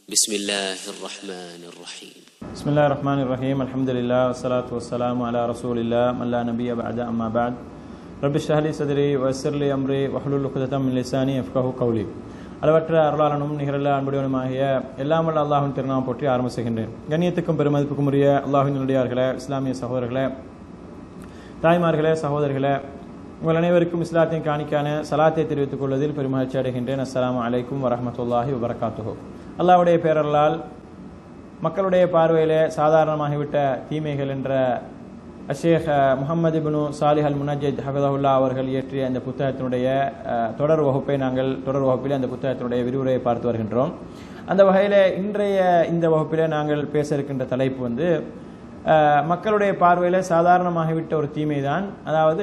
بسم الله الرحمن الرحيم بسم الله الرحمن الرحيم الحمد لله والصلاة والسلام على رسول الله من لا نبي بعد أما بعد رب اشرح لي صدري ويسر لي أمري واحلل عقدة من لساني يفقهوا قولي அளவற்ற அருளாளனும் நிகரல்ல அன்புடையவனுமாகிய எல்லாம் வல்ல அல்லாஹின் திருநாமம் போற்றி ஆரம்ப செய்கின்றேன் கண்ணியத்துக்கும் பெருமதிப்புக்கும் உரிய அல்லாஹின் நல்லடியார்களே இஸ்லாமிய சகோதரர்களே தாய்மார்களே சகோதரர்களே உங்கள் அனைவருக்கும் இஸ்லாத்தின் காணிக்கான சலாத்தை தெரிவித்துக் கொள்வதில் பெருமகிழ்ச்சி அடைகின்றேன் அஸ்ஸலாமு அலைக்கும் வரஹமத்துல்லாஹி வபரகாத்துஹு அல்லாஹ்வுடைய பேரர்களால் மக்களுடைய பார்வையிலே சாதாரணமாகிவிட்ட தீமைகள் என்ற அஷேக் முகமது இப்னு சாலிஹ் அல் முனஜித் ஹஃபிதஹுல்லா அவர்கள் இயற்றிய இந்த புத்தகத்தினுடைய அஹ், தொடர் வகுப்பை நாங்கள் தொடர் வகுப்பில் அந்த புத்தகத்தினுடைய விரிவுரையை பார்த்து வருகின்றோம் அந்த வகையில் இன்றைய இந்த வகுப்பிலே நாங்கள் பேச இருக்கின்ற தலைப்பு வந்து அஹ், மக்களுடைய பார்வையில் சாதாரணமாகிவிட்ட ஒரு தீமை தான் அதாவது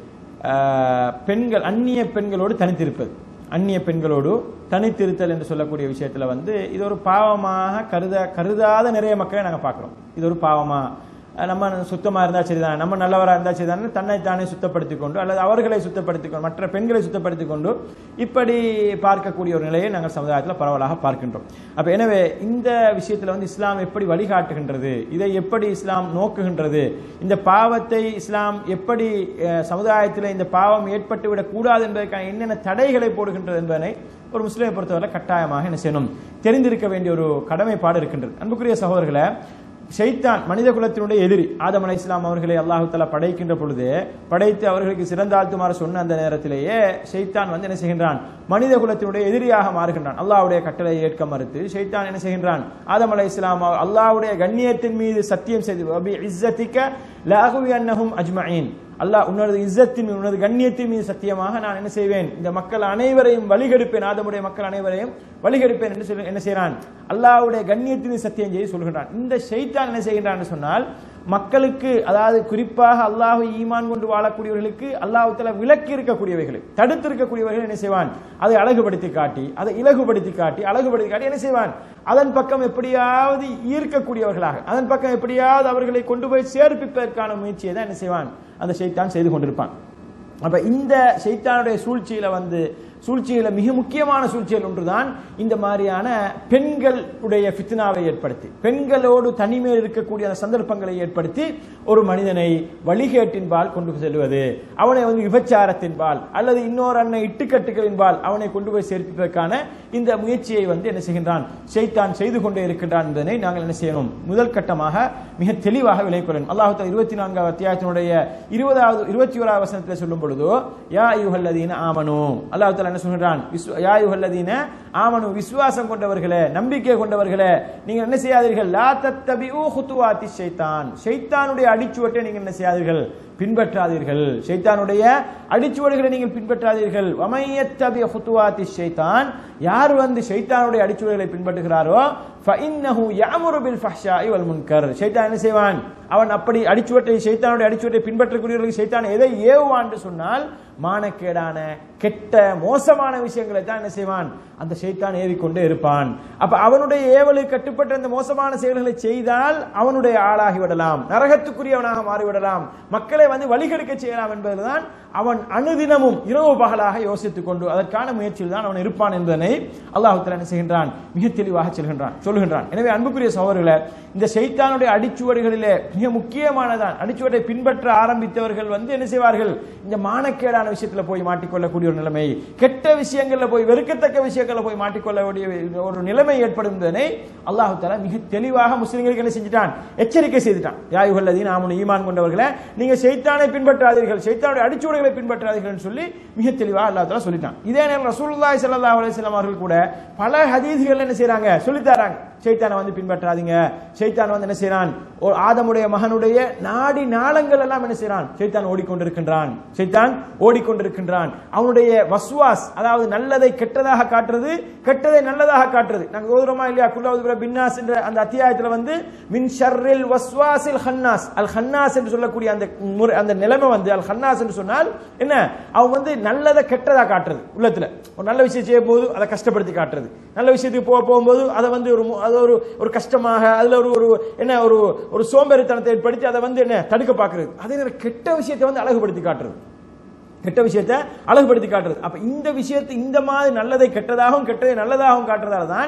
அஹ், பெண்கள் அந்நிய பெண்களோடு தனித்திருப்பது அந்நிய பெண்களோடு தனித்திருத்தல் என்று சொல்லக்கூடிய விஷயத்துல வந்து இது ஒரு பாவமாக கருத கருதாத நிறைய மக்களை நாங்கள் பார்க்குறோம் இது ஒரு பாவமா அஹ் நம்ம சுத்தமாக இருந்தால் சரிதான் நம்ம நல்லவராக இருந்தால் சரிதான் தன்னை தானே சுத்தப்படுத்திக் கொண்டு அல்லது அவர்களை சுத்தப்படுத்திக் கொண்டு மற்ற பெண்களை சுத்தப்படுத்திக் கொண்டு இப்படி பார்க்கக்கூடிய ஒரு நிலையை நாங்கள் சமுதாயத்தில் பரவலாக பார்க்கின்றோம் அப்போ எனவே இந்த விஷயத்தில் வந்து இஸ்லாம் எப்படி வழிகாட்டுகின்றது இதை எப்படி இஸ்லாம் நோக்குகின்றது இந்த பாவத்தை இஸ்லாம் எப்படி அஹ், சமுதாயத்தில் இந்த பாவம் ஏற்பட்டுவிடக் கூடாது என்பதற்கான என்னென்ன தடைகளை போடுகின்றது என்பதனை ஒரு முஸ்லிமை பொறுத்தவரை கட்டாயமாக என்ன செய்யணும் தெரிந்திருக்க வேண்டிய ஒரு கடமைப்பாடு இருக்கின்றது அன்புக்குரிய சகோதரர்களை ஷைத்தான் மனித குலத்தினுடைய எதிரி ஆதம் அலை இஸ்லாம் அவர்களை அல்லாஹு தஆலா படைக்கின்ற பொழுது படைத்து அவர்களுக்கு சிறந்தாழ்த்துமாறு சொன்ன அந்த நேரத்திலேயே ஷைத்தான் வந்து என்ன செய்கின்றான் மனித குலத்தினுடைய எதிரியாக மாறுகின்றான் அல்லாஹ்வுடைய கட்டளையை ஏற்க மறுத்து ஷைத்தான் என்ன செய்கின்றான் ஆதம் அலை இஸ்லாம் அல்லாஹ்வுடைய கண்ணியத்தின் மீது சத்தியம் செய்து "வபி இஸ்ஸத்திக லஅகுவி அன்னஹும் அஜ்மஈன் அல்லாஹ் உன்னது இஸ்ஸத்தின் மீது, உனது கண்ணியத்தின் மீது சத்தியமாக நான் என்ன செய்வேன் இந்த மக்கள் அனைவரையும் வழிகெடுப்பேன் ஆதமுடைய மக்கள் அனைவரையும் வழிகெடுப்பேன் என்று சொல்லி என்ன செய்கிறான் அல்லாஹ்வுடைய கண்ணியத்தின் மீது சத்தியம் செய்து சொல்கின்றான் இந்த ஷைத்தான் என்ன செய்கின்றான் என்று சொன்னால் மக்களுக்கு அதாவது குறிப்பாக அல்லாஹ் ஈமான் கொண்டு வாழக்கூடியவர்களுக்கு அல்லாஹ் தஆலா விலக்கி இருக்கக்கூடியவைகளை தடுத்து இருக்கக்கூடியவர்கள் என்ன செய்வான் அதை அழகுபடுத்தி காட்டி அதை இலகுபடுத்தி காட்டி அழகுபடுத்தி காட்டி என்ன செய்வான் அதன் பக்கம் எப்படியாவது ஈர்க்கக்கூடியவர்களாக அதன் பக்கம் எப்படியாவது அவர்களை கொண்டு போய் சேர்ப்பிப்பதற்கான முயற்சியை தான் என்ன செய்வான் அந்த ஷைத்தான் செய்து கொண்டிருப்பான் அப்ப இந்த ஷைத்தானுடைய சூழ்ச்சியில வந்து சூழ்ச்சியில மிக முக்கியமான சூழ்ச்சிகள் ஒன்றுதான் இந்த மாதிரியான பெண்கள் உடைய ஃபித்னாவை ஏற்படுத்தி பெண்களோடு தனிமையில் இருக்கக்கூடிய அந்த சந்தர்ப்பங்களை ஏற்படுத்தி ஒரு மனிதனை வழிகேட்டின்பால் கொண்டு செல்வது அவனை வந்து விபச்சாரத்தின்பால் அல்லது இன்னொரு அண்ணன் இட்டுக்கட்டுகளின்பால் அவனை கொண்டு போய் சேர்ப்பதற்கான இந்த முயற்சியை வந்து என்ன செய்கின்றான் ஷைத்தான் செய்து கொண்டே இருக்கின்றான் என்பதனை நாங்கள் என்ன செய்யணும் முதல் கட்டமாக மிக தெளிவாக விலை கொள்ளணும் அல்லாஹு இருபத்தி நான்காவது அத்தியாயத்தினுடைய இருபதாவது இருபத்தி ஓராவது வசனத்தில் சொல்லும் பொழுது யா யுஹல்லதீன ஆமனு அல்லாஹ் தஆலா என்ன சொல்கிறான் விஸ்வ- யா யுஹல்லதீன ஆமனு விசுவாசம் கொண்டவர்களே நம்பிக்கை கொண்டவர்களே நீங்கள் என்ன செய்யாதீர்கள் லா தத்தபிஉ குத்துவாத்தி ஷைத்தான் ஷைத்தானுடைய அடிச்சுவட்டை நீங்கள் என்ன செய்யாதீர்கள் பின்பற்றாதீர்கள் ஷைத்தானுடைய அடிச்சுவடுகளை நீங்கள் பின்பற்றாதீர்கள் வமையத்தபிய குத்துவாத்தி ஷைத்தான் யார் வந்து ஷைத்தானுடைய அடிச்சுவடுகளை பின்பற்றுகிறாரோ ஃபஇன்னஹு யஅமுரு பில் ஃபஹ்ஷாஇ வல் முன்கர் ஷைத்தான் என்ன செய்வான் அவன் அப்படி அடிச்சுவட்டை ஷைத்தானுடைய அடிச்சுவட்டை பின்பற்றக்கூடியவர்களுக்கு ஷைத்தான் எதை ஏவுவான் என்று சொன்னால் மானக்கேடான கெட்ட மோசமான விஷயங்களை தான் என்ன செய்வான் அந்த ஷைத்தான் ஏவிக்கொண்டே இருப்பான் அப்ப அவனுடைய ஏவலுக்கு கட்டுப்பட்ட அந்த மோசமான செயல்களை செய்தால் அவனுடைய ஆளாகி விடலாம் நரகத்துக்குரியவனாக மாறிவிடலாம் மக்களை வந்து வழிகெடுக்க செய்யலாம் என்பதுதான் அவன் அனுதினமும் இரவு பகலாக யோசித்துக் கொண்டு அதற்கான முயற்சியில் தான் அவன் இருப்பான் என்பதனை அல்லாஹ் தஆலா என்ன செய்கின்றான் மிக தெளிவாக சொல்கின்றான் சொல்கின்றான் எனவே அன்புக்குரிய சகோதரர்களே இந்த ஷைத்தானுடைய அடிச்சுவடுகளிலே மிக முக்கியமானதான் அடிச்சுவடை பின்பற்ற ஆரம்பித்தவர்கள் வந்து என்ன செய்வார்கள் இந்த மானக்கேடான விஷயத்துல போய் மாட்டிக்கொள்ளக்கூடிய ஒரு நிலைமை கெட்ட விஷயங்கள்ல போய் வெறுக்கத்தக்க விஷயங்கள்ல போய் மாட்டிக்கொள்ளக்கூடிய ஒரு நிலைமை ஏற்படும் என்பதனை அல்லாஹ் தஆலா மிக தெளிவாக முஸ்லிம்களுக்கு என்ன செஞ்சிட்டான் எச்சரிக்கை செய்துட்டான் யாயுகல்லதீன் ஆமனு ஈமான் கொண்டவர்களே நீங்க ஷைத்தானை பின்பற்றாதீர்கள் ஷைத்தானுடைய அடிச்சுவடுகளை பின்பற்றாதீர்கள் என்று சொல்லி மிக தெளிவாக அல்லாஹ் தஆலா சொல்லிட்டான் இதே நேரம் ரசூலுல்லாஹி ஸல்லல்லாஹு அலைஹி வஸல்லம் அவர்கள் கூட பல ஹதீஸ்கள் என்ன செய்றாங்க சொல்லித் தராங்க ஷைத்தானை வந்து பின்பற்றாதீங்க ஷைத்தான் வந்து என்ன செய்றான் ஒரு ஆதமுடைய மகனுடைய நாடி நாளங்கள் எல்லாம் என்ன செய்றான் ஷைத்தான் ஓடிக்கொண்டிருக்கின்றான் ஷைத்தான் ஓடிக்கொண்டிருக்கின்றான் அவனுடைய வஸ்வாஸ் அதாவது நல்லதை கெட்டதாக காட்டுறது கெட்டதை நல்லதாக காட்டுறது நாங்க ஓதுறோமா இல்லையா குல்லாவுது பின்னாஸ் என்ற அந்த அத்தியாயத்துல வந்து மின் ஷர்ரில் வஸ்வாசில் ஹன்னாஸ் அல் ஹன்னாஸ் என்று சொல்லக்கூடிய அந்த முறை அந்த நிலைமை வந்து அல் ஹன்னாஸ் என்று சொன்னால் என்ன அவன் வந்து நல்லதை கெட்டதா காட்டுறது உள்ளத்துல ஒரு நல்ல விஷயம் செய்யும் போது அதை கஷ்டப்படுத்தி காட்டுறது நல்ல விஷயத்துக்கு போக போகும்போது அதை வந்து ஒரு மு- அது ஒரு ஒரு கஷ்டமாக அதுல ஒரு ஒரு என்ன ஒரு ஒரு சோம்பேறித்தனத்தை ஏற்படுத்தி அதை வந்து என்ன தடுக்க பார்க்கிறது அதே நேரம் கெட்ட விஷயத்தை வந்து அழகுபடுத்தி காட்டுறது கெட்ட விஷயத்தை அழகுபடுத்தி காட்டுறது அப்ப இந்த விஷயத்தை இந்த மாதிரி நல்லதை கெட்டதாகவும் கெட்டதை நல்லதாகவும் காட்டுறதால தான்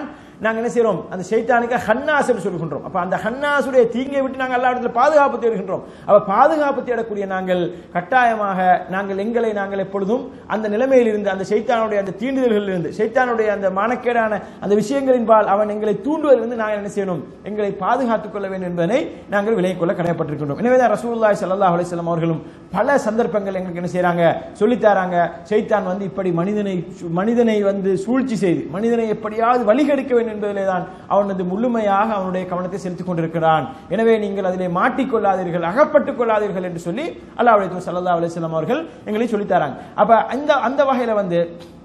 நாங்க என்ன செய்றோம் அந்த ஷைத்தானுக்கு ஹன்னாஸ் என்று சொல்கின்றோம் அப்ப அந்த ஹன்னாசுடைய தீங்கை விட்டு நாங்கள் எல்லா இடத்துல பாதுகாப்பு தேடுகின்றோம் அப்ப பாதுகாப்பு தேடக்கூடிய நாங்கள் கட்டாயமாக நாங்கள் எங்களை நாங்கள் எப்பொழுதும் அந்த நிலைமையில் இருந்து அந்த ஷைத்தானுடைய அந்த தீண்டுதல்களில் இருந்து ஷைத்தானுடைய அந்த மானக்கேடான அந்த விஷயங்களின்பால் அவன் எங்களை தூண்டுவதிலிருந்து நாங்கள் என்ன செய்யணும் எங்களை பாதுகாத்துக் கொள்ள வேண்டும் என்பதனை நாங்கள் விலகிக் கொள்ள கடமைப்பட்டிருக்கின்றோம் எனவே தான் ரசூலுல்லாஹி ஸல்லல்லாஹு அலைஹி வஸல்லம் அவர்களும் பல சந்தர்ப்பங்கள் எங்களுக்கு என்ன செய்றாங்க சொல்லித் தராங்க ஷைத்தான் வந்து இப்படி மனிதனை மனிதனை வந்து சூழ்ச்சி செய்து மனிதனை எப்படியாவது வழிகெடுக்க வேண்டும் என்பதிலே தான் அவன் வந்து முழுமையாக அவனுடைய கவனத்தை செலுத்திக் கொண்டிருக்கிறான் எனவே நீங்கள் அதிலே மாட்டிக்கொள்ளாதீர்கள் அகப்பட்டுக் கொள்ளாதீர்கள் என்று சொல்லி அல்லாஹ் ஸல்லல்லாஹு அலைஹி வஸல்லம் அவர்கள் எங்களை சொல்லித் தராங்க அப்ப அந்த அந்த வகையில வந்து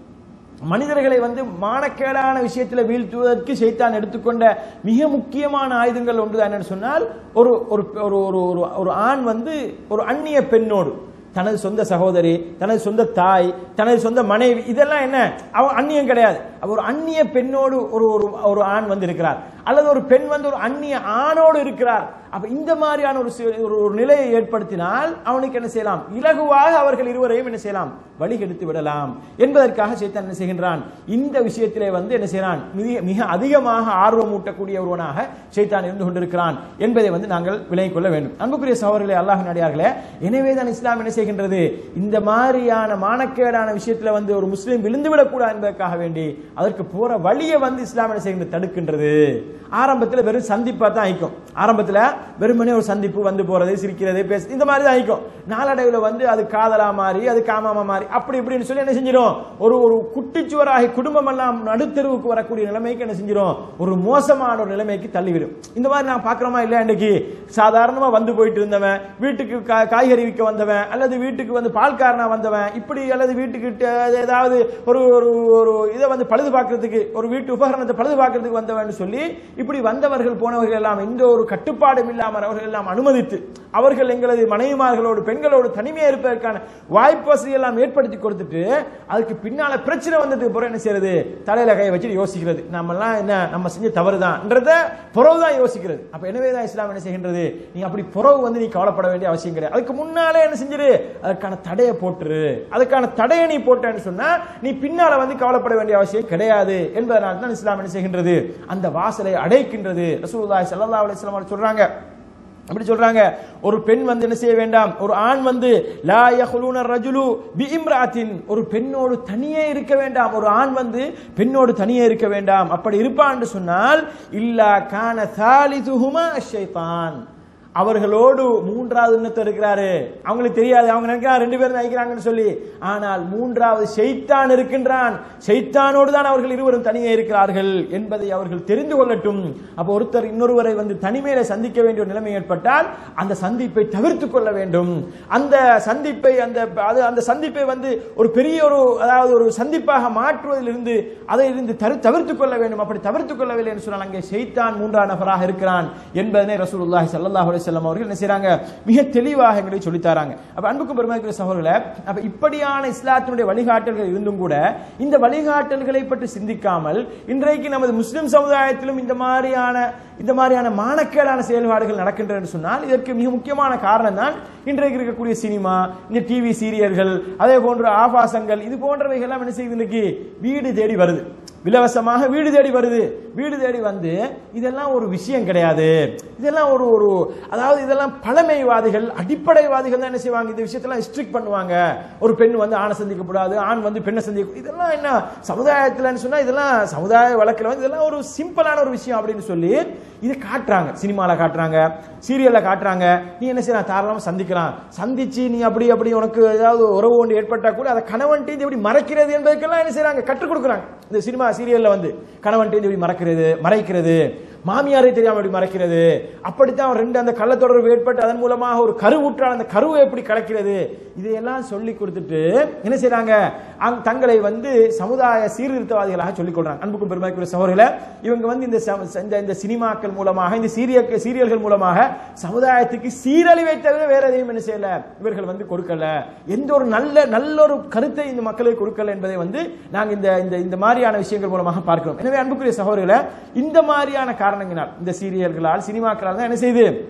மனிதர்களை வந்து மானக்கேடான விஷயத்தில் வீழ்த்துவதற்கு சைத்தான் எடுத்துக்கொண்ட மிக முக்கியமான ஆயுதங்கள் ஒன்றுதான் என்னன்னு சொன்னால் ஒரு ஒரு ஒரு ஒரு ஒரு- ஒரு ஆண் வந்து ஒரு அந்நிய பெண்ணோடு தனது சொந்த சகோதரி தனது சொந்த தாய் தனது சொந்த மனைவி இதெல்லாம் என்ன அவன் அந்நியம் கிடையாது அவ ஒரு அந்நிய பெண்ணோடு ஒரு ஒரு ஒரு ஆண் வந்து இருக்கிறார் அல்லது ஒரு பெண் வந்து ஒரு அந்நிய ஆணோடு இருக்கிறார் அப்ப இந்த மாதிரியான ஒரு சி- ஒரு ஒரு நிலையை ஏற்படுத்தினால் அவனுக்கு என்ன செய்யலாம் இலகுவாக அவர்கள் இருவரையும் என்ன செய்யலாம் வழிகெடுத்து விடலாம் என்பதற்காக சைத்தான் என்ன செய்கின்றான் இந்த விஷயத்திலே வந்து என்ன செய்யறான் மிக மிக அதிகமாக ஆர்வம் ஊட்டக்கூடிய ஒருவனாக சைத்தான் இருந்து கொண்டிருக்கிறான் என்பதை வந்து நாங்கள் விலகிக் கொள்ள வேண்டும் அன்புக்குரிய சகோதரர்களே அல்லாஹ் நடிகார்களே எனவே தான் இஸ்லாம் என்ன செய்கின்றது இந்த மாதிரியான மானக்கேடான விஷயத்துல வந்து ஒரு முஸ்லீம் விழுந்து விடக்கூடாது என்பதற்காக வேண்டி அதற்கு போற வழியை வந்து இஸ்லாம் என்ன செய்கின்றது தடுக்கின்றது ஆரம்பத்தில் வெறும் சந்திப்பா தான் ஆயிக்கும் ஆரம்பத்தில் வெறுமனே ஒரு சந்திப்பு வந்து போறது சிரிக்கிறது பேச இந்த மாதிரி தான் ஆயிக்கும் நாளடைவில் வந்து அது காதலா மாறி அது காமாமா மாறி அப்படி இப்படின்னு சொல்லி என்ன செஞ்சிடும் ஒரு ஒரு குட்டிச்சுவராகி குடும்பம் எல்லாம் நடுத்தெருவுக்கு வரக்கூடிய நிலைமைக்கு என்ன செஞ்சிடும் ஒரு மோசமான ஒரு நிலைமைக்கு தள்ளிவிடும் இந்த மாதிரி நான் பார்க்கிறோமா இல்லையா இன்னைக்கு சாதாரணமா வந்து போயிட்டு இருந்தவன் வீட்டுக்கு கா- காய்கறி விற்க வந்தவன் அல்லது வீட்டுக்கு வந்து பால்காரனா வந்தவன் இப்படி அல்லது வீட்டுக்கு ட- ஏதாவது ஒரு ஒரு ஒரு இதை வந்து பழுது பார்க்கறதுக்கு ஒரு வீட்டு உபகரணத்தை பழுது பார்க்கறதுக்கு வந்தவன் சொல்லி இப்படி வந்தவர்கள் போனவர்கள் எல்லாம் எந்த ஒரு கட்டுப்பாடும் இல்லாமல் அவர்கள் எல்லாம் அனுமதித்து அவர்கள் எங்களது மனைவிமார்களோடு பெண்களோடு தனிமையா இருப்பதற்கான வாய்ப்பு வசதி எல்லாம் ஏற்படுத்தி கொடுத்துட்டு அதுக்கு பின்னால பிரச்சனை வந்ததுக்கு பிறகு என்ன செய்யறது தலையில கையை வச்சு யோசிக்கிறது நம்ம எல்லாம் என்ன நம்ம செஞ்ச தவறுதான்றத புறவு தான் யோசிக்கிறது அப்ப எனவே தான் இஸ்லாம் என்ன செய்கின்றது நீ அப்படி புறவு வந்து நீ கவலைப்பட வேண்டிய அவசியம் கிடையாது அதுக்கு முன்னாலே என்ன செஞ்சிரு அதுக்கான தடையை போட்டுரு அதுக்கான தடையை நீ போட்டேன்னு சொன்னா நீ பின்னால வந்து கவலைப்பட வேண்டிய அவசியம் கிடையாது என்பதனால தான் இஸ்லாம் என்ன செய்கின்றது அந்த வாசலை அடைக்கின்றது ரசூலுல்லாஹி ஸல்லல்லாஹு அலைஹி வஸல்லம் அவர்கள் சொல்றாங்க அப்படி சொல்றாங்க ஒரு பெண் வந்து என்ன செய்ய வேண்டாம் ஒரு ஆண் வந்து லா யஹ்லூன ரஜுலு பி இம்ராத்தின் ஒரு பெண்ணோடு தனியே இருக்க வேண்டாம் ஒரு ஆண் வந்து பெண்ணோடு தனியே இருக்க வேண்டாம் அப்படி இருப்பான்னு சொன்னால் இல்லா கான சாலிதுஹுமா ஷைத்தான் அவர்களோடு மூன்றாவது இன்னத்தை இருக்கிறாரு அவங்களுக்கு தெரியாது அவங்க நினைக்கிறாங்க ரெண்டு பேரும் நினைக்கிறாங்கன்னு சொல்லி ஆனால் மூன்றாவது ஷைத்தான் இருக்கின்றான் ஷைத்தானோடு தான் அவர்கள் இருவரும் தனியே இருக்கிறார்கள் என்பதை அவர்கள் தெரிந்து கொள்ளட்டும் அப்போ ஒருத்தர் இன்னொருவரை வந்து தனிமையில சந்திக்க வேண்டிய ஒரு நிலைமை ஏற்பட்டால் அந்த சந்திப்பை தவிர்த்து கொள்ள வேண்டும் அந்த சந்திப்பை அந்த அது அந்த சந்திப்பை வந்து ஒரு பெரிய ஒரு அதாவது ஒரு சந்திப்பாக மாற்றுவதிலிருந்து அதை இருந்து தரு தவிர்த்துக் கொள்ள வேண்டும் அப்படி தவிர்த்துக் கொள்ளவில்லை என்று சொன்னால் அங்கே ஷைத்தான் மூன்றாம் நபராக இருக்கிறான் என்பதனை ரசூலுல்லாஹி ஸல்லல்லாஹு அலைஹி வஸல்லம் அவர்கள் என்ன செய்றாங்க மிக தெளிவாக எங்களுக்கு சொல்லித் தராங்க அப்ப அன்புக்கும் பெருமைக்குரிய சகோதரர்களே அப்ப இப்படியான இஸ்லாத்தினுடைய வழிகாட்டல்கள் இருந்தும் கூட இந்த வழிகாட்டல்களை பற்றி சிந்திக்காமல் இன்றைக்கு நமது முஸ்லிம் சமுதாயத்திலும் இந்த மாதிரியான இந்த மாதிரியான மானக்கேடான செயல்பாடுகள் நடக்கின்றன என்று சொன்னால் இதற்கு மிக முக்கியமான காரணம் தான் இன்றைக்கு இருக்கக்கூடிய சினிமா இந்த டிவி சீரியல்கள் அதே போன்ற ஆபாசங்கள் இது போன்றவைகள் எல்லாம் என்ன செய்யுது இன்னைக்கு வீடு தேடி வருது இலவசமாக வீடு தேடி வருது வீடு தேடி வந்து இதெல்லாம் ஒரு விஷயம் கிடையாது இதெல்லாம் ஒரு ஒரு அதாவது இதெல்லாம் பழமைவாதிகள் அடிப்படைவாதிகள் தான் என்ன செய்வாங்க இந்த விஷயத்தெல்லாம் ஸ்ட்ரிக் பண்ணுவாங்க ஒரு பெண் வந்து ஆணை சந்திக்கப்படாது ஆண் வந்து பெண்ணை சந்திக்க இதெல்லாம் என்ன சமுதாயத்தில் சொன்னா இதெல்லாம் சமுதாய வழக்கில் வந்து இதெல்லாம் ஒரு சிம்பிளான ஒரு விஷயம் அப்படின்னு சொல்லி இது காட்டுறாங்க சினிமால காட்டுறாங்க சீரியல்ல காட்டுறாங்க நீ என்ன செய்யலாம் தாராளமா சந்திக்கலாம் சந்திச்சு நீ அப்படி அப்படி உனக்கு ஏதாவது உறவு ஒன்று ஏற்பட்டா கூட அதை கணவன்ட்டு இது எப்படி மறைக்கிறது என்பதற்கெல்லாம் என்ன செய்றாங்க கற்றுக் கொடுக்குறாங்க இந்த சினிமா சீரியல்ல வந்து கணவன்ட்டு இது எப்படி மறக்கிறது மறைக்கிறது மாமியாரை தெரியாம எப்படி மறைக்கிறது அப்படித்தான் அவன் ரெண்டு அந்த கள்ளத்தொடர்பு ஏற்பட்டு அதன் மூலமாக ஒரு கருவுற்றால் அந்த கருவை எப்படி கலக்கிறது இதையெல்லாம் சொல்லி கொடுத்துட்டு என்ன செய்றாங்க அங்க தங்களை வந்து சமுதாய சீர்திருத்தவாதிகளாக சொல்லிக் கொள்றாங்க அன்புக்கும் பெருமைக்குரிய சகோதரர்களே இவங்க வந்து இந்த ச- இந்த இந்த சினிமாக்கள் மூலமாக இந்த சீரிய சீரியல்கள் மூலமாக சமுதாயத்துக்கு சீரழிவை தவிர வேற எதையும் என்ன செய்யல இவர்கள் வந்து கொடுக்கல எந்த ஒரு நல்ல நல்ல ஒரு கருத்தை இந்த மக்களுக்கு கொடுக்கல என்பதை வந்து நாங்க இந்த இந்த இந்த மாதிரியான விஷயங்கள் மூலமாக பார்க்கிறோம் எனவே அன்புக்குரிய சகோதரர்களே இந்த மாதிரியான காரணங்களால் இந்த சீரியல்களால் சினிமாக்களால் தான் என்ன செய்யுது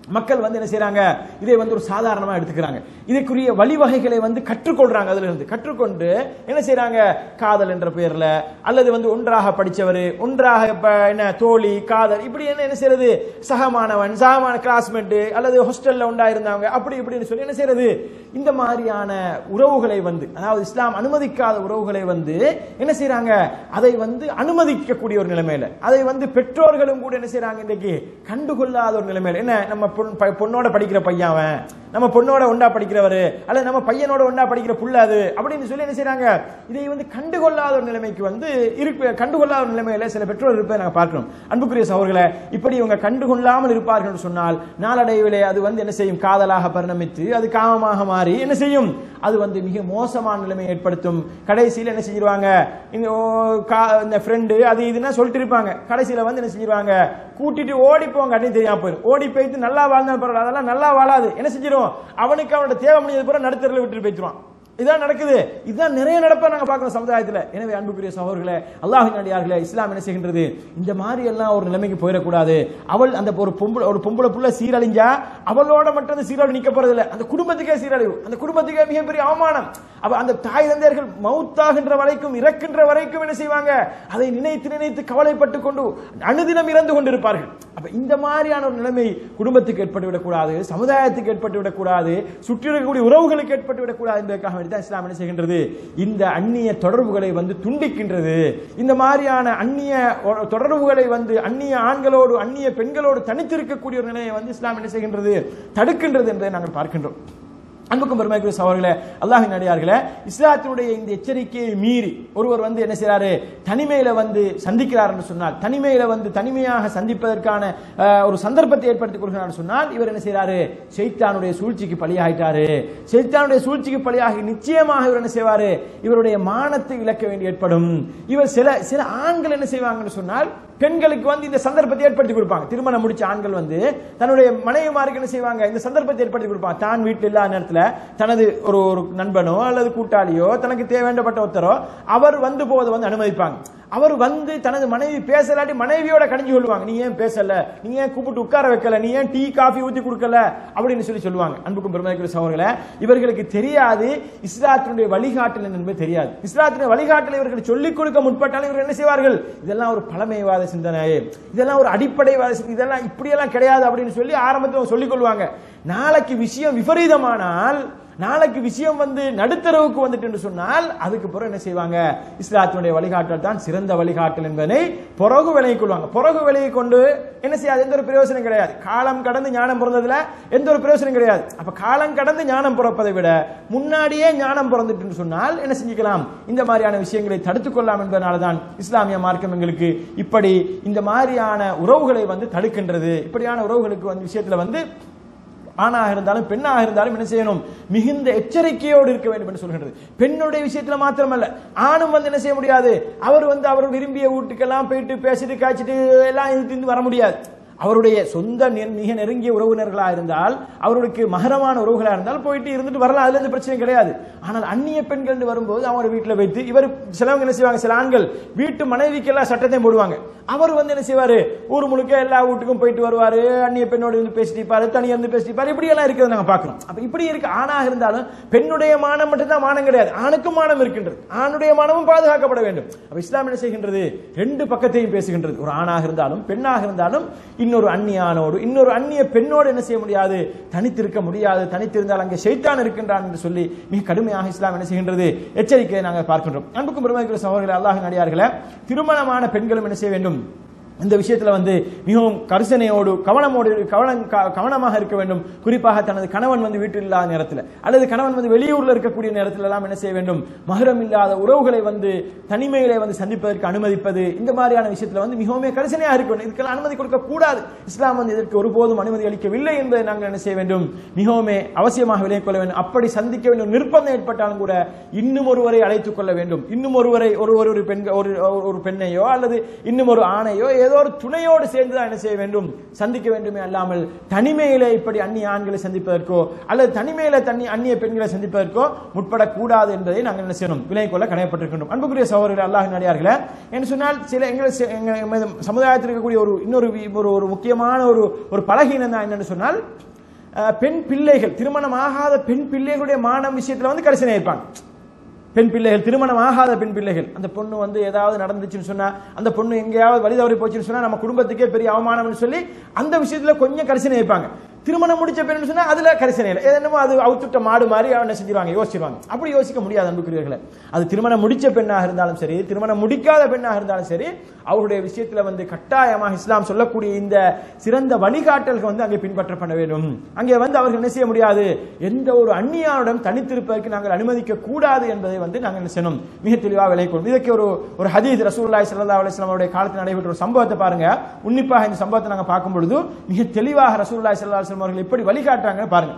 மக்கள் வந்து என்ன செய்றாங்க இதை வந்து ஒரு சாதாரணமா எடுத்துக்கிறாங்க இதற்குரிய வழிவகைகளை வந்து கற்றுக்கொள்றாங்க அதுல இருந்து கற்றுக்கொண்டு என்ன செய்றாங்க காதல் என்ற பெயர்ல அல்லது வந்து ஒன்றாக படிச்சவர் ஒன்றாக இப்ப என்ன தோழி காதல் இப்படி என்ன என்ன செய்யறது சகமானவன் சகமான கிளாஸ்மேட் அல்லது ஹாஸ்டல்ல உண்டா இருந்தாங்க அப்படி இப்படின்னு சொல்லி என்ன செய்யறது இந்த மாதிரியான உறவுகளை வந்து அதாவது இஸ்லாம் அனுமதிக்காத உறவுகளை வந்து என்ன செய்றாங்க அதை வந்து அனுமதிக்கக்கூடிய ஒரு நிலைமையில அதை வந்து பெற்றோர்களும் கூட என்ன செய்றாங்க இன்றைக்கு கண்டுகொள்ளாத ஒரு நிலைமையில என்ன நம்ம பொண் ப- பொண்ணோட படிக்கிற பையன் அவன் நம்ம பொண்ணோட ஒண்டா படிக்கிறவரு அல்லது நம்ம பையனோட ஒண்டா படிக்கிற புள்ள அது அப்படின்னு சொல்லி என்ன செய்றாங்க இதை வந்து கண்டுகொள்ளாத ஒரு நிலைமைக்கு வந்து இருப்ப கண்டுகொள்ளாத ஒரு நிலைமையில சில பெற்றோர் இருப்பதை நாங்க பார்க்கிறோம் அன்புக்குரிய சகோதரர்களே இப்படி இவங்க கண்டுகொள்ளாமல் இருப்பார்கள் என்று சொன்னால் நாளடைவிலே அது வந்து என்ன செய்யும் காதலாக பரிணமித்து அது காமமாக மாறி என்ன செய்யும் அது வந்து மிக மோசமான நிலைமை ஏற்படுத்தும் கடைசியில் என்ன செஞ்சிருவாங்க இந்த ஓ, கா- இந்த ஃப்ரெண்டு அது இதுன்னா சொல்லிட்டு இருப்பாங்க கடைசியில் வந்து என்ன செஞ்சிருவாங்க கூட்டிட்டு ஓடி போங்க அப்படின்னு தெரியாம போயிடும் ஓடி போயிட்டு நல்லா வாழ்ந்தாலும் பரவாயில்ல அதெல்லாம் நல்லா வாழாது என்ன செஞ்சிரும் அவனுக்கு அவனோட தேவை முடிஞ்சது பூரா நடுத்தரில் விட்டுட்டு போயிடுவான் இதான் நடக்குது இதுதான் நிறைய நடப்பா நாங்க பார்க்கிறோம் சமுதாயத்துல எனவே அன்புக்குரிய சகோதரர்களே அல்லாஹின் அடியார்களே இஸ்லாம் என்ன செய்கின்றது இந்த மாதிரி எல்லாம் ஒரு நிலைமைக்கு போயிடக்கூடாது அவள் அந்த ஒரு பொம்பளை ஒரு பொம்பளை புள்ள சீரழிஞ்சா அவளோட மட்டும் அந்த சீரழிவு நிக்க போறது இல்ல அந்த குடும்பத்துக்கே சீரழிவு அந்த குடும்பத்துக்கே மிகப்பெரிய அவமானம் அப்ப அந்த தாய் தந்தையர்கள் மௌத்தாகின்ற வரைக்கும் இறக்கின்ற வரைக்கும் என்ன செய்வாங்க அதை நினைத்து நினைத்து கவலைப்பட்டு கொண்டு அனுதினம் இறந்து கொண்டிருப்பார்கள் அப்ப இந்த மாதிரியான ஒரு நிலைமை குடும்பத்துக்கு ஏற்பட்டு விடக்கூடாது சமுதாயத்துக்கு ஏற்பட்டு விடக்கூடாது சுற்றி இருக்கக்கூடிய உறவுகளுக்கு ஏற்பட்டு விடக்கூடாது என்பதற்காக வேண்டி தான் இஸ்லாம் என்ன செய்கின்றது இந்த அந்நிய தொடர்புகளை வந்து துண்டிக்கின்றது இந்த மாதிரியான அந்நிய ஒ- தொடர்புகளை வந்து அந்நிய ஆண்களோடு அந்நிய பெண்களோடு தனித்திருக்கக்கூடிய ஒரு நிலையை வந்து இஸ்லாம் என்ன செய்கின்றது தடுக்கின்றது என்பதை நாங்கள் பார்க்கின்றோம் அன்புக்கும் பெருமைக்குரிய சகோதரர்களே அல்லாஹின் அடியார்களே இஸ்லாத்தினுடைய இந்த எச்சரிக்கையை மீறி ஒருவர் வந்து என்ன செய்றாரு தனிமையில வந்து சந்திக்கிறார் என்று சொன்னால் தனிமையில வந்து தனிமையாக சந்திப்பதற்கான அஹ், ஒரு சந்தர்ப்பத்தை ஏற்படுத்திக் கொள்கிறார் என்று சொன்னால் இவர் என்ன செய்றாரு ஷைத்தானுடைய சூழ்ச்சிக்கு பலியாயிட்டாரு ஷைத்தானுடைய சூழ்ச்சிக்கு பலியாகி நிச்சயமாக இவர் என்ன செய்வாரு இவருடைய மானத்தை இழக்க வேண்டி ஏற்படும் இவர் சில சில ஆண்கள் என்ன செய்வாங்கன்னு சொன்னால் பெண்களுக்கு வந்து இந்த சந்தர்ப்பத்தை ஏற்படுத்தி கொடுப்பாங்க திருமணம் முடிச்ச ஆண்கள் வந்து தன்னுடைய மனைவிமாருக்கு என்ன செய்வாங்க இந்த சந்தர்ப்பத்தை ஏற்படுத்தி கொடுப்பாங்க தான் வீட்டில் இல்லாத நேரத்தில் தனது ஒரு ஒரு நண்பனோ அல்லது கூட்டாளியோ தனக்கு தேவைப்பட்ட ஒருத்தரோ அவர் வந்து போவதை வந்து அனுமதிப்பாங்க அவர் வந்து தனது மனைவி பேசலாட்டி மனைவியோட கடிஞ்சு கொள்வாங்க நீ ஏன் பேசல நீ ஏன் கூப்பிட்டு உட்கார வைக்கல நீ ஏன் டீ காஃபி ஊத்தி கொடுக்கல அப்படின்னு சொல்லி சொல்லுவாங்க அன்புக்கும் பெருமைக்குரிய சகோதரர்களே இவர்களுக்கு தெரியாது இஸ்லாத்தினுடைய வழிகாட்டல் என்பது தெரியாது இஸ்லாத்தினுடைய வழிகாட்டல் இவர்கள் சொல்லிக் கொடுக்க முற்பட்டாலும் இவர்கள் என்ன செய்வார்கள் இதெல்லாம் ஒரு பழமைவாத சிந்தனை இதெல்லாம் ஒரு அடிப்படைவாத சிந்தனை இதெல்லாம் இப்படியெல்லாம் கிடையாது அப்படின்னு சொல்லி ஆரம்பத்தில் சொல்லிக் கொள்வாங்க நாளைக்கு விஷயம் விபரீதமானால் நாளைக்கு விஷயம் வந்து நடுத்தரவுக்கு வந்துட்டு சொன்னால் அதுக்கு பிறகு என்ன செய்வாங்க இஸ்லாத்தினுடைய வழிகாட்டல் தான் சிறந்த வழிகாட்டல் என்பதை பிறகு விலகிக் கொள்வாங்க பிறகு விலகி கொண்டு என்ன செய்யாது எந்த ஒரு பிரயோசனம் கிடையாது காலம் கடந்து ஞானம் பிறந்ததுல எந்த ஒரு பிரயோசனம் கிடையாது அப்ப காலம் கடந்து ஞானம் பிறப்பதை விட முன்னாடியே ஞானம் பிறந்துட்டு சொன்னால் என்ன செஞ்சுக்கலாம் இந்த மாதிரியான விஷயங்களை தடுத்துக் கொள்ளலாம் என்பதனால தான் இஸ்லாமிய மார்க்கம் எங்களுக்கு இப்படி இந்த மாதிரியான உறவுகளை வந்து தடுக்கின்றது இப்படியான உறவுகளுக்கு வந்து விஷயத்துல வந்து ஆணாக இருந்தாலும் பெண்ணாக இருந்தாலும் என்ன செய்யணும் மிகுந்த எச்சரிக்கையோடு இருக்க வேண்டும் என்று சொல்கின்றது பெண்ணுடைய விஷயத்துல மாத்திரமல்ல ஆணும் வந்து என்ன செய்ய முடியாது அவர் வந்து அவர் விரும்பிய வீட்டுக்கெல்லாம் போயிட்டு பேசிட்டு காய்ச்சிட்டு எல்லாம் இருந்து வர முடியாது அவருடைய சொந்த நெ- மிக நெருங்கிய உறவினர்களா இருந்தால் அவருக்கு மகரமான உறவுகளா இருந்தால் போயிட்டு இருந்துட்டு வரலாம் அதுல இருந்து பிரச்சனை கிடையாது ஆனால் அந்நிய பெண்கள் என்று வரும்போது அவங்க வீட்டில் வைத்து இவர் சிலவங்க என்ன செய்வாங்க சில ஆண்கள் வீட்டு மனைவிக்கெல்லாம் சட்டத்தையும் போடுவாங்க அவர் வந்து என்ன செய்வாரு ஊர் முழுக்க எல்லா வீட்டுக்கும் போயிட்டு வருவாரு அந்நிய பெண்ணோடு இருந்து பேசிட்டு இருப்பாரு தனியா இருந்து பேசிட்டு இருப்பாரு இப்படி எல்லாம் இருக்கிறத நாங்க பார்க்கிறோம் அப்ப இப்படி இருக்கு ஆணாக இருந்தாலும் பெண்ணுடைய மானம் மட்டும்தான் மானம் கிடையாது ஆணுக்கும் மானம் இருக்கின்றது ஆணுடைய மானமும் பாதுகாக்கப்பட வேண்டும் அப்ப இஸ்லாம் என்ன செய்கின்றது ரெண்டு பக்கத்தையும் பேசுகின்றது ஒரு ஆணாக இருந்தாலும் பெண்ணாக இருந்தாலும் இன்னொரு அந்நியானோடு இன்னொரு அந்நிய பெண்ணோடு என்ன செய்ய முடியாது தனித்திருக்க முடியாது தனித்திருந்தால் அங்கே ஷைத்தான் இருக்கின்றான் என்று சொல்லி மிக கடுமையாக இஸ்லாம் என்ன செய்கின்றது எச்சரிக்கையை நாங்கள் பார்க்கின்றோம் அன்புக்கும் பெருமைக்குரிய சகோதரர்களே அல்லாஹின் அடியார்களே திருமணமான பெண்களும் என்ன செய்ய வேண்டும் இந்த விஷயத்துல வந்து மிகவும் கரிசனையோடு கவனமோடு கவனம் க- கவனமாக இருக்க வேண்டும் குறிப்பாக தனது கணவன் வந்து வீட்டில் இல்லாத நேரத்தில் அல்லது கணவன் வந்து வெளியூர்ல இருக்கக்கூடிய நேரத்தில் எல்லாம் என்ன செய்ய வேண்டும் மகரம் இல்லாத உறவுகளை வந்து தனிமையிலே வந்து சந்திப்பதற்கு அனுமதிப்பது இந்த மாதிரியான விஷயத்துல வந்து மிகவும் கரிசனையாக இருக்க வேண்டும் இதுக்கெல்லாம் அனுமதி கொடுக்க கூடாது இஸ்லாம் வந்து இதற்கு ஒருபோதும் அனுமதி அளிக்கவில்லை என்பதை நாங்கள் என்ன செய்ய வேண்டும் மிகவும் அவசியமாக விலகிக் கொள்ள வேண்டும் அப்படி சந்திக்க வேண்டும் நிர்பந்தம் ஏற்பட்டாலும் கூட இன்னும் ஒருவரை அழைத்துக் கொள்ள வேண்டும் இன்னும் ஒருவரை ஒரு ஒரு ஒரு பெண் ஒரு ஒரு பெண்ணையோ அல்லது இன்னும் ஒரு ஆணையோ ஏதோ ஒரு துணையோடு சேர்ந்து தான் என்ன செய்ய வேண்டும் சந்திக்க வேண்டுமே அல்லாமல் தனிமையிலே இப்படி அந்நிய ஆண்களை சந்திப்பதற்கோ அல்லது தனிமையில தண்ணி அந்நிய பெண்களை சந்திப்பதற்கோ முற்படக்கூடாது என்பதை நாங்கள் என்ன செய்யணும் விலை கொள்ள கடையப்பட்டிருக்கின்றோம் அன்புக்குரிய சகோதரர்கள் அல்லாஹ் நடிகார்களே என்று சொன்னால் சில எங்கள் சி- எங்க- எமது சமுதாயத்தில் இருக்கக்கூடிய ஒரு இன்னொரு வி- ஒரு ஒரு முக்கியமான ஒரு ஒரு பலகீனம் தான் என்னன்னு சொன்னால் அஹ், பெண் பிள்ளைகள் திருமணம் ஆகாத பெண் பிள்ளைகளுடைய மானம் விஷயத்துல வந்து கரிசனை இருப்பாங்க பெண் பிள்ளைகள் திருமணம் ஆகாத பெண் பிள்ளைகள் அந்த பொண்ணு வந்து ஏதாவது நடந்துச்சுன்னு சொன்னா அந்த பொண்ணு எங்கேயாவது வழி தவறி போச்சுன்னு சொன்னா நம்ம குடும்பத்துக்கே பெரிய அவமானம்னு சொல்லி அந்த விஷயத்துல கொஞ்சம் கரிசனை வைப்பாங்க திருமணம் முடிச்ச பெண் சொன்னா அதுல கரிசனை இல்லை என்னமோ அது அவுத்துட்ட மாடு மாதிரி என்ன செஞ்சிருவாங்க யோசிச்சிருவாங்க அப்படி யோசிக்க முடியாது அன்புக்குரியவர்களே அது திருமணம் முடிச்ச பெண்ணாக இருந்தாலும் சரி திருமணம் முடிக்காத பெண்ணாக இருந்தாலும் சரி அவருடைய விஷயத்துல வந்து கட்டாயமாக இஸ்லாம் சொல்லக்கூடிய இந்த சிறந்த வழிகாட்டல்கள் வந்து அங்கே பின்பற்றப்பட வேண்டும் அங்கே வந்து அவர்கள் என்ன செய்ய முடியாது எந்த ஒரு அந்நியாரிடம் தனித்திருப்பதற்கு நாங்கள் அனுமதிக்க கூடாது என்பதை வந்து நாங்கள் என்ன செய்யணும் மிக தெளிவாக விலை கொள்ளும் இதற்கு ஒரு ஒரு ஹதீஸ் ரசூலுல்லாஹி ஸல்லல்லாஹு அலைஹி வஸல்லம் அவருடைய காலத்தில் நடைபெற்ற ஒரு சம்பவத்தை பாருங்க உன்னிப்பாக இந்த சம்பவத்தை நாங்கள் பார்க்கும் பொழுது மிக தெளிவாக ரசூலுல்லாஹி ஸல்லல்லாஹு அலைஹி வஸல்லம் அவர்கள் எப்படி வழிகாட்டுறாங்கன்னு பாருங்க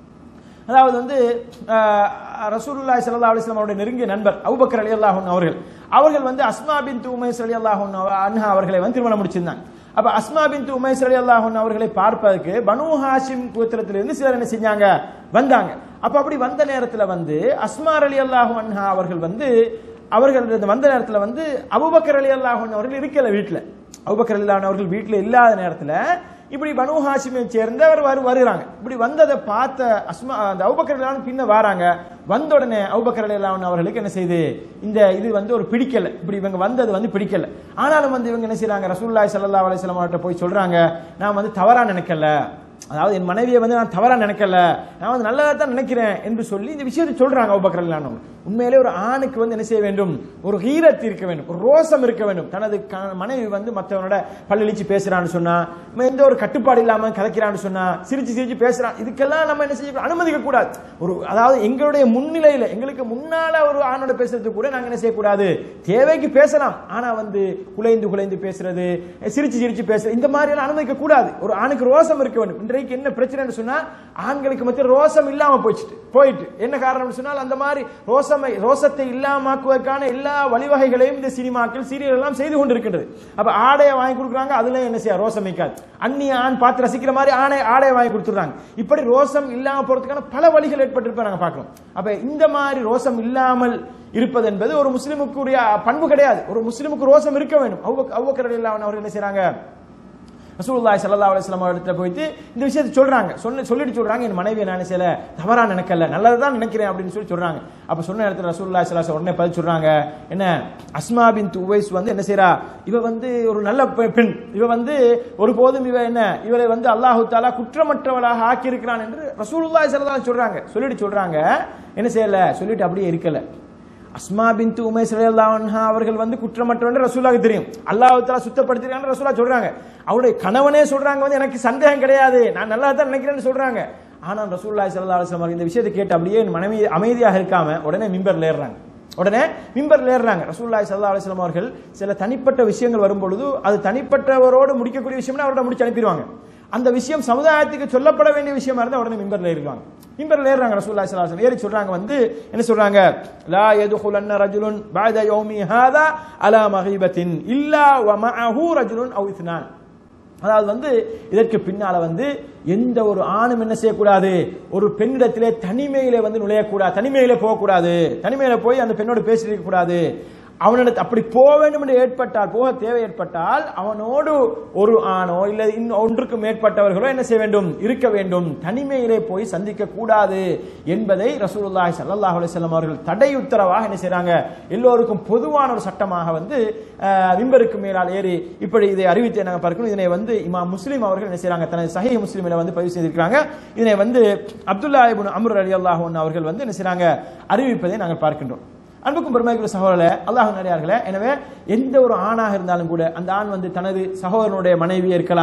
அதாவது வந்து அஹ், ரசூலுல்லாஹி ஸல்லல்லாஹு அலைஹி வஸல்லம் அவருடைய நெருங்கிய நண்பர் அபூபக்கர் ரலியல்லாஹு அன்ஹு அவர்கள் அவர்கள் வந்து அஸ்மா பின்த் உமைஸ் ரலியல்லாஹு அன்ஹு அன்ஹா அவர்களை வந்து திருமணம் முடிச்சிருந்தாங்க அப்ப அஸ்மா பின்த் உமைஸ் ரலியல்லாஹு அன்ஹு அவர்களை பார்ப்பதற்கு பனு ஹாஷிம் கோத்திரத்திலிருந்து சிலர் என்ன செஞ்சாங்க வந்தாங்க அப்ப அப்படி வந்த நேரத்துல வந்து அஸ்மா ரலியல்லாஹு அன்ஹா அவர்கள் வந்து அவர்கள் இந்த வந்த நேரத்துல வந்து அபூபக்கர் ரலியல்லாஹு அன்ஹு அவர்கள் இருக்கல வீட்டுல அபூபக்கர் ரலியல்லாஹு அன்ஹு அவர்கள் வீட்டுல இல்லாத நேரத்துல இப்படி பனு ஹாஷிமை சேர்ந்தவர் வரு வருகிறாங்க இப்படி வந்ததை பார்த்த அஸ்மா அந்த அவுபக்கர் எல்லாம் பின்ன வராங்க வந்த உடனே அவுபக்கர் எல்லாம் அவர்களுக்கு என்ன செய்யுது இந்த இது வந்து ஒரு பிடிக்கல இப்படி இவங்க வந்தது வந்து பிடிக்கல ஆனாலும் வந்து இவங்க என்ன செய்றாங்க ரசூலுல்லாஹி ஸல்லல்லாஹு அலைஹி வஸல்லம் அவர்கிட்ட போய் சொல்றாங்க நான் வந்து தவறா நினைக்கல அதாவது என் மனைவியை வந்து நான் தவறா நினைக்கல நான் வந்து நல்லதா தான் நினைக்கிறேன் என்று சொல்லி இந்த விஷயத்தை சொல்றாங்க அபூபக்கர் ரலியல்லாஹு உண்மையிலே ஒரு ஆணுக்கு வந்து என்ன செய்ய வேண்டும் ஒரு ஹீரத் இருக்க வேண்டும் ஒரு ரோசம் இருக்க வேண்டும் தனது க- மனைவி வந்து மற்றவனோட பல்லிழிச்சு பேசுறான்னு சொன்னா நம்ம எந்த ஒரு கட்டுப்பாடு இல்லாம கதைக்கிறான்னு சொன்னா சிரிச்சு சிரிச்சு பேசுறான் இதுக்கெல்லாம் நம்ம என்ன செய்ய அனுமதிக்க கூடாது ஒரு அதாவது எங்களுடைய முன்னிலையில எங்களுக்கு முன்னால ஒரு ஆணோட பேசுறது கூட நாங்க என்ன செய்யக்கூடாது தேவைக்கு பேசலாம் ஆனா வந்து குலைந்து குலைந்து பேசுறது சிரிச்சு சிரிச்சு பேசுறது இந்த மாதிரி எல்லாம் அனுமதிக்க கூடாது ஒரு ஆணுக்கு ரோசம் இருக்க வேண்டும் இன்றைக்கு என்ன பிரச்சனைன்னு சொன்னா ஆண்களுக்கு மத்திய ரோசம் இல்லாம போயிடுச்சு போயிட்டு என்ன காரணம்னு சொன்னால் அந்த மாதிரி ரோசமை ரோசத்தை இல்லாமக்குவதற்கான எல்லா வழிவகைகளையும் இந்த சினிமாக்கள் சீரியல் எல்லாம் செய்து கொண்டிருக்கின்றது அப்ப ஆடையை வாங்கி கொடுக்குறாங்க அதுல என்ன செய்ய ரோசம் வைக்காது அந்நிய ஆண் பார்த்து ரசிக்கிற மாதிரி ஆணை ஆடையை வாங்கி கொடுத்துறாங்க இப்படி ரோசம் இல்லாம போறதுக்கான பல வழிகள் ஏற்பட்டிருப்ப நாங்க பார்க்கிறோம் அப்ப இந்த மாதிரி ரோசம் இல்லாமல் இருப்பது என்பது ஒரு முஸ்லிமுக்குரிய பண்பு கிடையாது ஒரு முஸ்லிமுக்கு ரோசம் இருக்க வேண்டும் அவ்வக்கரடி இல்லாமல் அவர்கள் என்ன செய்றாங்க ரசூலுல்லாஹி ஸல்லல்லாஹு அலைஹி வஸல்லம் இடத்துல போயிட்டு இந்த விஷயத்தை சொல்றாங்க சொன்ன சொல்லிட்டு சொல்றாங்க என் மனைவியை நான் சில தவறா நினைக்கல நல்லது தான் நினைக்கிறேன் அப்படின்னு சொல்லி சொல்றாங்க அப்ப சொன்ன இடத்துல ரசூலுல்லாஹி ஸல்லல்லாஹு அலைஹி வஸல்லம் உடனே பதில் சொல்றாங்க என்ன அஸ்மா பின்த் உவைஸ் வந்து என்ன செய்றா இவ வந்து ஒரு நல்ல பெ- பெண் இவ வந்து ஒருபோதும் இவ என்ன இவளை வந்து அல்லாஹு தாலா குற்றமற்றவளாக ஆக்கி இருக்கிறான் என்று ரசூலுல்லாஹி ஸல்லல்லாஹு அலைஹி வஸல்லம் சொல்றாங்க சொல்லிட்டு சொல்றாங்க என்ன செய்யல சொல்லிட்டு அப்படியே இருக்கல அஸ்மா பின்து உமைஸ் ரலியல்லாஹு அன்ஹா அவர்கள் வந்து குற்றமற்றவன் ரசூலாவுக்கு தெரியும் அல்லாஹ் தஆலா சுத்தப்படுத்திருக்கான்னு ரசூலா சொல்றாங்க அவருடைய கணவனே சொல்றாங்க வந்து எனக்கு சந்தேகம் கிடையாது நான் நல்லா தான் நினைக்கிறேன்னு சொல்றாங்க ஆனால் ரசூலுல்லாஹி ஸல்லல்லாஹு அலைஹி வஸல்லம் இந்த விஷயத்தை கேட்டு அப்படியே என் மனைவி அமைதியாக இருக்காம உடனே மிம்பர்ல ஏறுறாங்க உடனே மிம்பர்ல ஏறுறாங்க ரசூலுல்லாஹி ஸல்லல்லாஹு அலைஹி வஸல்லம் அவர்கள் சில தனிப்பட்ட விஷயங்கள் வரும்பொழுது அது தனிப்பட்டவரோடு முடிக்கக்கூடிய விஷயம்னா அவரோட முடிச்சு அனுப்பிடுவாங்க அந்த விஷயம் சமுதாயத்துக்கு சொல்லப்பட வேண்டிய விஷயமா இருந்தா உடனே மிம்பர்ல ஏறுவாங்க மிம்பர்ல ஏறுறாங்க ரசூலுல்லாஹி ஸல்லல்லாஹு அலைஹி வஸல்லம் ஏறி சொல்றாங்க வந்து என்ன சொல்றாங்க லா யதுகுலன்ன ரஜுலுன் பஅத யௌமி ஹாதா அலா மகீபத்தின் இல்லா வ மஅஹு ரஜுலுன் அவ் இத்னான் அதாவது வந்து இதற்கு பின்னால வந்து எந்த ஒரு ஆணும் என்ன செய்யக்கூடாது ஒரு பெண்ணிடத்திலே தனிமையிலே வந்து நுழையக்கூடாது தனிமையிலே போகக்கூடாது தனிமையில போய் அந்த பெண்ணோடு பேசிட்டு கூடாது அவனிடத்து அப்படி போக வேண்டும் என்று ஏற்பட்டால் போக தேவை ஏற்பட்டால் அவனோடு ஒரு ஆணோ இல்ல இன்னும் ஒன்றுக்கு மேற்பட்டவர்களோ என்ன செய்ய வேண்டும் இருக்க வேண்டும் தனிமையிலே போய் சந்திக்க கூடாது என்பதை ரசூலுல்லாஹி ஸல்லல்லாஹு அலைஹி வஸல்லம் அவர்கள் தடை உத்தரவாக என்ன செய்றாங்க எல்லோருக்கும் பொதுவான ஒரு சட்டமாக வந்து அஹ், மிம்பருக்கு மேலால் ஏறி இப்படி இதை அறிவித்து நாங்கள் பார்க்கணும் இதனை வந்து இமாம் முஸ்லிம் அவர்கள் என்ன செய்றாங்க தனது சஹீஹ் முஸ்லிமில் வந்து பதிவு செய்திருக்கிறாங்க இதனை வந்து அப்துல்லா இப்னு அம்ர் ரலியல்லாஹு அன்ஹு அவர்கள் வந்து என்ன செய்றாங்க அறிவிப்பதை நாங்கள் பார்க்கின்றோம் அன்புக்கும் பெருமைக்குரிய சகோதரர்களே அல்லாஹ் நடிகார்களே எனவே எந்த ஒரு ஆணாக இருந்தாலும் கூட அந்த ஆண் வந்து தனது சகோதரனுடைய மனைவியே இருக்கலாம்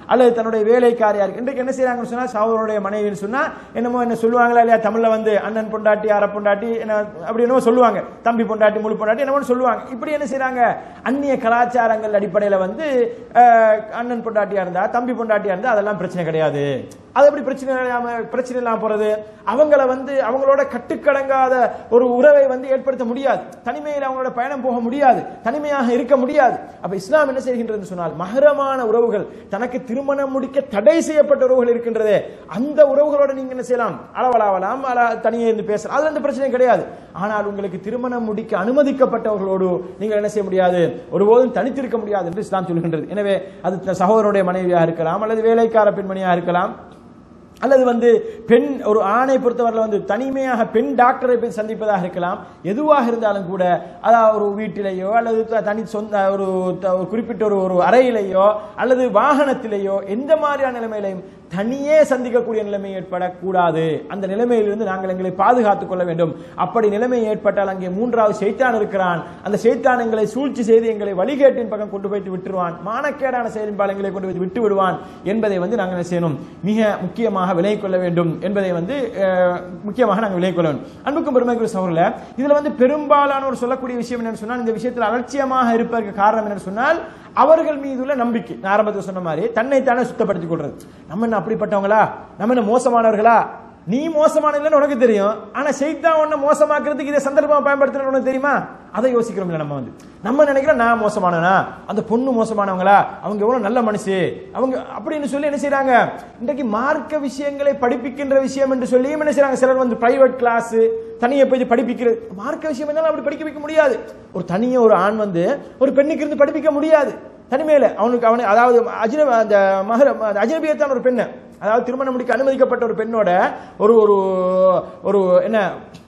அல்லது தன்னுடைய வேலைக்காரியா இருக்கு இன்றைக்கு என்ன செய்யறாங்கன்னு சொன்னா சகோதரனுடைய மனைவின்னு சொன்னா என்னமோ என்ன சொல்லுவாங்களா இல்லையா தமிழ்ல வந்து அண்ணன் பொண்டாட்டி அரை பொண்டாட்டி என்ன அப்படி என்னமோ சொல்லுவாங்க தம்பி பொண்டாட்டி முழு பொண்டாட்டி என்னமோ சொல்லுவாங்க இப்படி என்ன செய்றாங்க அந்நிய கலாச்சாரங்கள் அடிப்படையில் வந்து அஹ், அண்ணன் பொண்டாட்டியா இருந்தா தம்பி பொண்டாட்டியா இருந்தா அதெல்லாம் பிரச்சனை கிடையாது அது எப்படி பிரச்சனை இல்லாம பிரச்சனை இல்லாம போறது அவங்கள வந்து அவங்களோட கட்டுக்கடங்காத ஒரு உறவை வந்து ஏற்படுத்த முடியாது தனிமையில் அவங்களோட பயணம் போக முடியாது தனிமையாக இருக்க முடியாது அப்ப இஸ்லாம் என்ன செய்கின்றது சொன்னால் மகரமான உறவுகள் தனக்கு திருமணம் முடிக்க தடை செய்யப்பட்ட உறவுகள் இருக்கின்றதே அந்த உறவுகளோட நீங்க என்ன செய்யலாம் அளவலாவலாம் அள- தனியே இருந்து பேசலாம் அதுல எந்த பிரச்சனையும் கிடையாது ஆனால் உங்களுக்கு திருமணம் முடிக்க அனுமதிக்கப்பட்டவர்களோடு நீங்கள் என்ன செய்ய முடியாது ஒருபோதும் தனித்திருக்க முடியாது என்று இஸ்லாம் சொல்கின்றது எனவே அது சகோதரனுடைய மனைவியாக இருக்கலாம் அல்லது வேலைக்கார பெண்மணியாக இருக்கலாம் அல்லது வந்து பெண் ஒரு ஆணை பொறுத்தவரையில் வந்து தனிமையாக பெண் டாக்டரை போய் சந்திப்பதாக இருக்கலாம் எதுவாக இருந்தாலும் கூட அதாவது ஒரு வீட்டிலேயோ அல்லது த- தனி சொந்த ஒரு த- ஒரு குறிப்பிட்ட ஒரு ஒரு அறையிலேயோ அல்லது வாகனத்திலேயோ எந்த மாதிரியான நிலைமையிலையும் தனியே சந்திக்கக்கூடிய நிலைமை ஏற்படக்கூடாது அந்த நிலைமையிலிருந்து நாங்கள் எங்களை பாதுகாத்துக் கொள்ள வேண்டும் அப்படி நிலைமை ஏற்பட்டால் அங்கே மூன்றாவது சைத்தான் இருக்கிறான் அந்த சைத்தான் எங்களை சூழ்ச்சி செய்து எங்களை வழிகேட்டின் பக்கம் கொண்டு போய்த்து விட்டுருவான் மானக்கேடான செயலின்பால் எங்களை கொண்டு போய் விட்டு விடுவான் என்பதை வந்து நாங்கள் என்ன செய்யணும் மிக முக்கியமாக விலகிக் கொள்ள வேண்டும் என்பதை வந்து அஹ், முக்கியமாக நாங்கள் விலகிக் கொள்ள வேண்டும் அன்புக்கும் பெருமைக்குரிய சகோதரர்களே இதுல வந்து பெரும்பாலானோர் சொல்லக்கூடிய விஷயம் என்னன்னு சொன்னால் இந்த விஷயத்தில் அலட்சியமாக இருப்பதற்கு காரணம் என்னன்னு சொன்னால் அவர்கள் மீதுள்ள நம்பிக்கை நான் ஆரம்பத்தில் சொன்ன மாதிரி தன்னைத்தானே சுத்தப்படுத்திக் கொள்றது நம்ம என்ன அப்படிப்பட்டவங்களா நம்ம என்ன மோசமானவர்களா நீ மோசமானதுன்னு உனக்கு தெரியும் ஆனா செய்தா உன்னை மோசமாக்குறதுக்கு இதை சந்தர்ப்பமா பயன்படுத்தணும் உனக்கு தெரியுமா அதை யோசிக்கிறோம் நம்ம வந்து நம்ம நினைக்கிறோம் நான் மோசமானவனா அந்த பொண்ணு மோசமானவங்களா அவங்க எவ்வளவு நல்ல மனுஷி அவங்க அப்படின்னு சொல்லி என்ன செய்றாங்க இன்றைக்கு மார்க்க விஷயங்களை படிப்பிக்கின்ற விஷயம் என்று சொல்லியும் என்ன செய்றாங்க சிலர் வந்து பிரைவேட் கிளாஸ் தனியை போய் படிப்பிக்கிறது மார்க்க விஷயம் இருந்தாலும் அப்படி படிக்க வைக்க முடியாது ஒரு தனியே ஒரு ஆண் வந்து ஒரு பெண்ணுக்கு இருந்து படிப்பிக்க முடியாது தனிமையில அவனுக்கு அவனை அதாவது அஜின அந்த மகர அந்த அஜினபியத்தான் ஒரு பெண்ணு அதாவது திருமணம் முடிக்க அனுமதிக்கப்பட்ட ஒரு பெண்ணோட ஒரு ஒரு ஒரு என்ன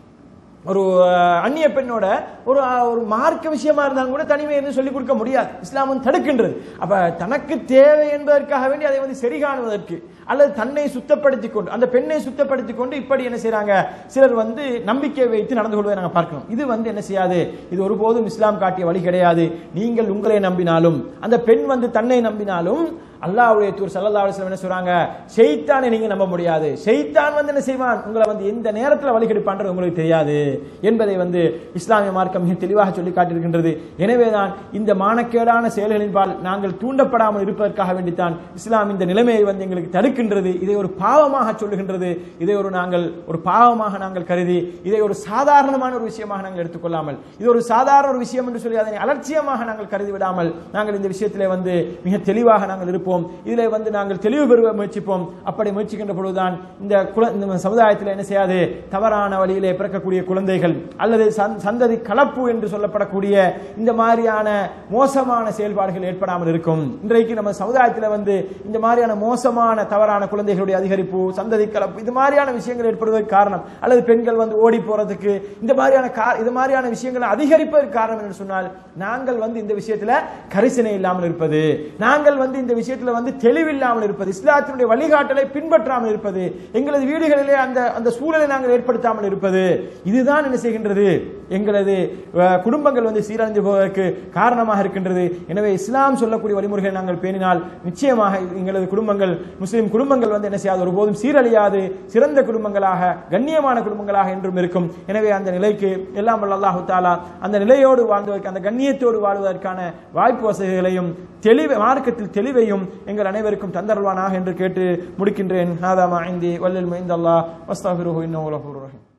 ஒரு அஹ், அந்நிய பெண்ணோட ஒரு அஹ், ஒரு மார்க்க விஷயமா இருந்தாலும் கூட தனிமை இருந்து சொல்லிக் கொடுக்க முடியாது இஸ்லாம் வந்து தடுக்கின்றது அப்ப தனக்கு தேவை என்பதற்காக வேண்டி அதை வந்து சரி காணுவதற்கு அல்லது தன்னை சுத்தப்படுத்திக் கொண்டு அந்த பெண்ணை சுத்தப்படுத்திக் கொண்டு இப்படி என்ன செய்றாங்க சிலர் வந்து நம்பிக்கை வைத்து நடந்து கொள்வதை நாங்கள் பார்க்கணும் இது வந்து என்ன செய்யாது இது ஒருபோதும் இஸ்லாம் காட்டிய வழி கிடையாது நீங்கள் உங்களை நம்பினாலும் அந்த பெண் வந்து தன்னை நம்பினாலும் அல்லாஹ்வுடைய தூர் சல்லல்லாஹு அலைஹி வஸல்லம் என்ன சொல்றாங்க ஷைத்தானை நீங்க நம்ப முடியாது ஷைத்தான் வந்து என்ன செய்வான் உங்களை வந்து எந்த நேரத்தில் வழிகெடுப்பான்றது உங்களுக்கு தெரியாது என்பதை வந்து இஸ்லாமிய மார்க்கம் மிக தெளிவாக சொல்லி காட்டியிருக்கின்றது எனவேதான் இந்த மானக்கேடான செயல்களின்பால் நாங்கள் தூண்டப்படாமல் இருப்பதற்காக வேண்டித்தான் இஸ்லாம் இந்த நிலைமையை வந்து எங்களுக்கு தடுக்கின்றது இதை ஒரு பாவமாக சொல்லுகின்றது இதை ஒரு நாங்கள் ஒரு பாவமாக நாங்கள் கருதி இதை ஒரு சாதாரணமான ஒரு விஷயமாக நாங்கள் எடுத்துக்கொள்ளாமல் இது ஒரு சாதாரண ஒரு விஷயம் என்று சொல்லி அதனை அலட்சியமாக நாங்கள் கருதி விடாமல் நாங்கள் இந்த விஷயத்திலே வந்து மிக தெளிவாக நாங்கள் இருப்போம் இதிலே வந்து நாங்கள் தெளிவு பெறுவ முயற்சிப்போம் அப்படி முயற்சிக்கின்ற பொழுதுதான் இந்த குல- இந்த சமுதாயத்தில் என்ன செய்யாது தவறான வழியிலே பிறக்கக்கூடிய குழந்தைகள் அல்லது சந்- சந்ததி கலப்பு என்று சொல்லப்படக்கூடிய இந்த மாதிரியான மோசமான செயல்பாடுகள் ஏற்படாமல் இருக்கும் இன்றைக்கு நம்ம சமுதாயத்தில் வந்து இந்த மாதிரியான மோசமான தவறான குழந்தைகளுடைய அதிகரிப்பு சந்ததி கலப்பு இது மாதிரியான விஷயங்கள் ஏற்படுவதற்கு காரணம் அல்லது பெண்கள் வந்து ஓடி போறதுக்கு இந்த மாதிரியான கா- இது மாதிரியான விஷயங்களை அதிகரிப்பதற்கு காரணம் என்று சொன்னால் நாங்கள் வந்து இந்த விஷயத்துல கரிசனை இல்லாமல் இருப்பது நாங்கள் வந்து இந்த விஷயத்துல வந்து தெளிவில்லாமல் இருப்பது இஸ்லாத்தினுடைய வழிகாட்டலை பின்பற்றாமல் இருப்பது எங்களது வீடுகளிலே அந்த அந்த சூழலை நாங்கள் ஏற்படுத்தாமல் இருப்பது இதுதான் என்ன செய்கின்றது எங்களது அஹ், குடும்பங்கள் வந்து சீரழிந்து போவதற்கு காரணமாக இருக்கின்றது எனவே இஸ்லாம் சொல்லக்கூடிய வழிமுறைகளை நாங்கள் பேணினால் நிச்சயமாக எங்களது குடும்பங்கள் முஸ்லிம் குடும்பங்கள் வந்து என்ன செய்யாது ஒருபோதும் சீரழியாது சிறந்த குடும்பங்களாக கண்ணியமான குடும்பங்களாக என்றும் இருக்கும் எனவே அந்த நிலைக்கு எல்லாம் வல்ல அல்லாஹு தாலா அந்த நிலையோடு வாழ்வதற்கு அந்த கண்ணியத்தோடு வாழ்வதற்கான வாய்ப்பு வசதிகளையும் தெளிவு மார்க்கத்தில் தெளிவையும் எங்கள் அனைவருக்கும் தந்தருவானாக என்று கேட்டு முடிக்கின்றேன் ஹாதா மா இந்தி வல்லில் மைந்தல்லா வஸ்தாஃபிருஹு இன்னஹு கஃபூருர் ரஹீம்